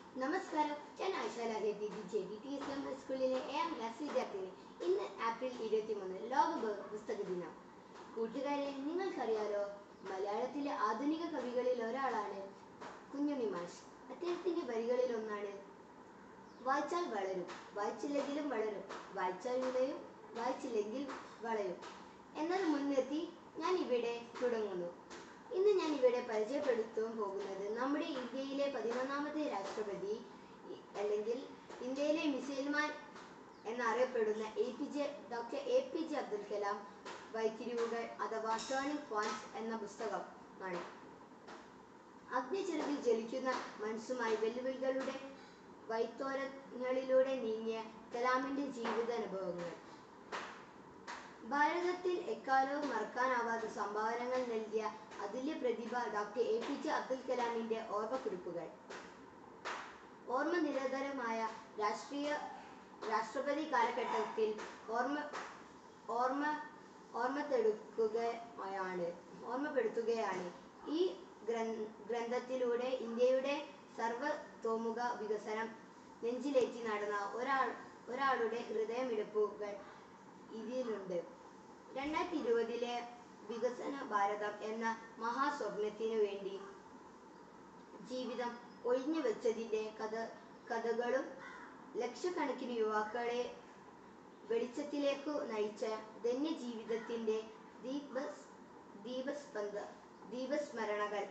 നമസ്കാരം ഞാൻ ആയിഷാല ഹെദി J D T S M സ്കൂളിലെ ഏഴാം ക്ലാസ് വിദ്യാർത്ഥിനി ഇന്ന് ഏപ്രിൽ ഇരുപത്തിമൂന്ന് ലോക ബ- പുസ്തക ദിനം കൂട്ടുകാരെ നിങ്ങൾക്കറിയാലോ മലയാളത്തിലെ ആധുനിക കവികളിൽ ഒരാളാണ് കുഞ്ഞുണ്ണി മാഷ് അദ്ദേഹത്തിന്റെ വരികളിൽ ഒന്നാണ് വായിച്ചാൽ വളരും വായിച്ചില്ലെങ്കിലും വളരും വായിച്ചാൽ വിളയും വായിച്ചില്ലെങ്കിൽ വളയും എന്നത് മുൻനിർത്തി ഞാൻ ഇവിടെ തുടങ്ങുന്നു ഇന്ന് ഞാൻ ഇവിടെ പരിചയപ്പെടുത്താൻ പോകുന്നത് നമ്മുടെ ഇന്ത്യയിലെ പതിനൊന്നാമത്തെ രാഷ്ട്രപതി ഇ- അല്ലെങ്കിൽ ഇന്ത്യയിലെ മിസൈൽമാൻ എന്നറിയപ്പെടുന്ന A P J doctor A P J Abdul Kalam വൈത്തിരിവുകൾ അഥവാ ടേണിംഗ് പോയിന്റ്സ് എന്ന പുസ്തകം ആണ് അഗ്നിച്ചിറകിൽ ജ്വലിക്കുന്ന മനസ്സുമായി വെല്ലുവിളികളുടെ വൈത്തോരങ്ങളിലൂടെ നീങ്ങിയ കലാമിന്റെ ജീവിതാനുഭവങ്ങൾ ഭാരതത്തിൽ എക്കാലവും മറക്കാനാവാത്ത സംഭാവനകൾ നൽകിയ അതുല്യ പ്രതിഭ doctor A P J Abdul കലാമിന്റെ ഓർമ്മക്കുറിപ്പുകൾ ഓർമ്മ നിരന്തരമായ രാഷ്ട്രീയ രാഷ്ട്രപതി കാലഘട്ടത്തിൽ ഓർമ്മ ഓർമ്മ ഓർമ്മത്തെടുക്കുകയാണ് ഓർമ്മപ്പെടുത്തുകയാണ് ഈ ഗ്രന്ഥ ഗ്രന്ഥത്തിലൂടെ ഇന്ത്യയുടെ സർവതോമുഖ വികസനം നെഞ്ചിലേറ്റി നടന്ന ഒരാൾ ഒരാളുടെ ഹൃദയമിടിപ്പുകൾ ഇതിലുണ്ട് രണ്ടായിരത്തി ഇരുപതിലെ വികസന ഭാരതം എന്ന മഹാസ്വപ്നത്തിനു വേണ്ടി ജീവിതം ഒഴിഞ്ഞു വെച്ചതിന്റെ കഥ കഥകളും ലക്ഷക്കണക്കിന് യുവാക്കളെ വെളിച്ചത്തിലേക്കു നയിച്ച ധന്യ ജീവിതത്തിന്റെ ദീപസ് ദീപസ്പന്ദ ദീപസ്മരണകൾ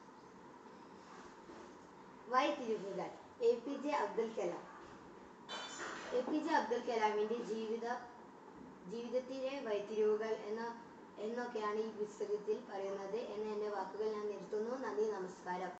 വഴിത്തിരിവുകൾ A P J Abdul Kalam A P J Abdul കലാമിന്റെ ജീവിത ജീവിതത്തിലെ വഴിത്തിരിവുകൾ എന്ന എന്നൊക്കെയാണ് ഈ പുസ്തകത്തിൽ പറയുന്നത് എന്ന എൻ്റെ വാക്കുകൾ ഞാൻ നിർത്തുന്നു നന്ദി നമസ്കാരം